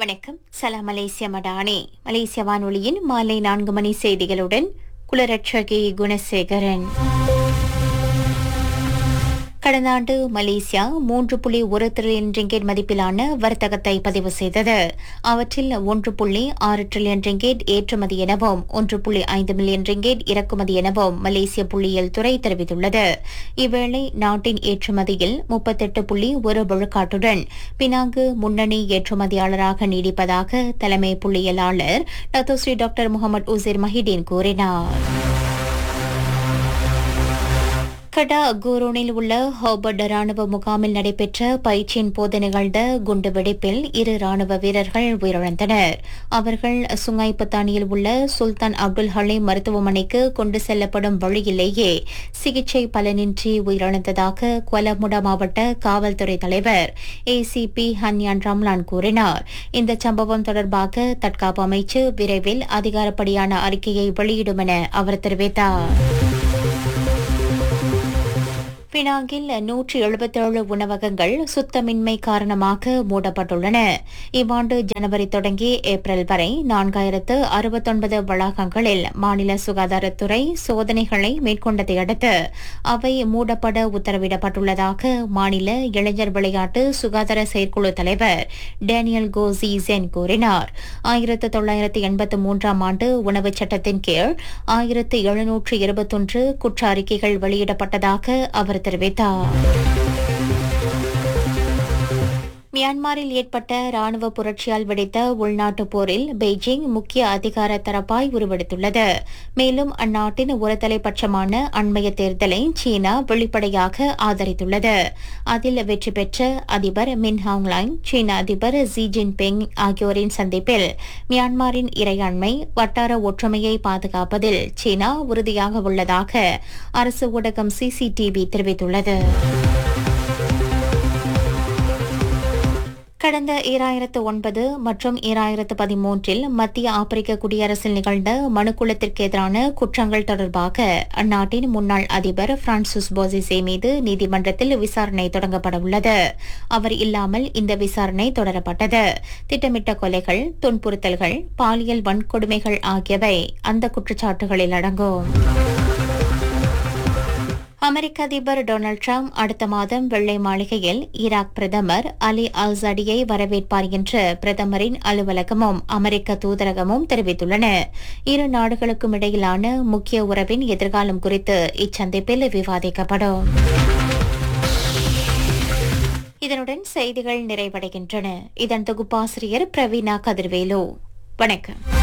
வணக்கம் சலாம் மலேசிய மடானே மலேசிய வானொலியின் மாலை நான்கு மணி செய்திகளுடன் குலரட்சகி குணசேகரன் கடந்த ஆண்டு மலேசியா மூன்று புள்ளி ஒரு டிரில்லியன் ரிங்கெட் மதிப்பிலான வர்த்தகத்தை பதிவு செய்தது அவற்றில் ஒன்று புள்ளி ஆறு டிரில்லியன் ரிங்கெட் ஏற்றுமதி எனவும் ஒன்று புள்ளி ஐந்து மில்லியன் ரிங்கெட் இறக்குமதி எனவும் மலேசிய புள்ளியியல் துறை தெரிவித்துள்ளது இவ்வேளை நாட்டின் ஏற்றுமதியில் முப்பத்தெட்டு புள்ளி ஒரு விழுக்காட்டுடன் பினாங்கு முன்னணி ஏற்றுமதியாளராக நீடிப்பதாக தலைமை புள்ளியியலாளர் Dato' Sri doctor Mohamad Uzir Mahidin கூறினார் கடா கூரோனில் உள்ள ஹோபர்ட் ராணுவ முகாமில் நடைபெற்ற பயிற்சியின் போது நிகழ்ந்த குண்டுவெடிப்பில் இரு ராணுவ வீரர்கள் உயிரிழந்தனர் அவர்கள் சுங்காய் பத்தானியில் உள்ள சுல்தான் அப்துல் ஹலீம் மருத்துவமனைக்கு கொண்டு செல்லப்படும் வழியிலேயே சிகிச்சை பலனின்றி உயிரிழந்ததாக கொலமுடா மாவட்ட காவல்துறை தலைவர் ஏசிபி ஹன்யான் ரம்லான் கூறினார் இந்த சம்பவம் தொடர்பாக தற்காப்பு அமைச்சு விரைவில் அதிகாரப்படியான அறிக்கையை வெளியிடும் என அவர் தெரிவித்தார் பினாங்கில் நூற்றி எழுபத்தேழு உணவகங்கள் சுத்தமின்மை காரணமாக மூடப்பட்டுள்ளன இவ்வாண்டு ஜனவரி தொடங்கி ஏப்ரல் வரை நான்காயிரத்து அறுபத்தொன்பது வளாகங்களில் மாநில சுகாதாரத்துறை சோதனைகளை மேற்கொண்டதை அடுத்து அவை மூடப்பட உத்தரவிடப்பட்டுள்ளதாக மாநில இளைஞர் விளையாட்டு சுகாதார செயற்குழு தலைவர் டேனியல் கோசி ஜென் கூறினார் ஆயிரத்து தொள்ளாயிரத்து எண்பத்து மூன்றாம் ஆண்டு உணவுச் சட்டத்தின் கீழ் ஆயிரத்து எழுநூற்று இருபத்தொன்று குற்ற அறிக்கைகள் வெளியிடப்பட்டதாக அவர் தெரிவித்தார் மியான்மரில் ஏற்பட்ட ராணுவ புரட்சியால் வெடித்த உள்நாட்டுப் போரில் பெய்ஜிங் முக்கிய அதிகார தரப்பாய் உருவெடுத்துள்ளது மேலும் அந்நாட்டின் ஒருதலைபட்சமான அண்மைய தேர்தலை சீனா வெளிப்படையாக ஆதரித்துள்ளது அதில் வெற்றி பெற்ற அதிபர் மின் ஹாங்லைன் சீன அதிபர் ஜி ஜின்பிங் ஆகியோரின் சந்திப்பில் மியான்மரின் இறையாண்மை வட்டார ஒற்றுமையை பாதுகாப்பதில் சீனா உறுதியாக உள்ளதாக அரசு ஊடகம் சிசிடிவி தெரிவித்துள்ளது கடந்த ஈராயிரத்து ஒன்பது மற்றும் ஈராயிரத்து பதிமூன்றில் மத்திய ஆப்பிரிக்க குடியரசில் நிகழ்ந்த மனுக்குளத்திற்கு எதிரான குற்றங்கள் தொடர்பாக அந்நாட்டின் முன்னாள் அதிபர் பிரான்சிஸ் போசிசே மீது நீதிமன்றத்தில் விசாரணை தொடங்கப்பட உள்ளது அவர் இல்லாமல் இந்த விசாரணை தொடரப்பட்டது திட்டமிட்ட கொலைகள் துன்புறுத்தல்கள் பாலியல் வன்கொடுமைகள் ஆகியவை அந்த குற்றச்சாட்டுகளில் அடங்கும் அமெரிக்க அதிபர் டொனால்டு டிரம்ப் அடுத்த மாதம் வெள்ளை மாளிகையில் ஈராக் பிரதமர் அலி அல்சடியை வரவேற்பார் என்று பிரதமரின் அலுவலகமும் அமெரிக்க தூதரகமும் தெரிவித்துள்ளன இரு நாடுகளுக்கும் இடையிலான முக்கிய உறவின் எதிர்காலம் குறித்து இச்சந்திப்பில் விவாதிக்கப்படும் இதனுடன் செய்திகள் நிறைவடைகின்றன இதன் தொகுப்பாசிரியர் பிரவீனா கதிர்வேலு வணக்கம்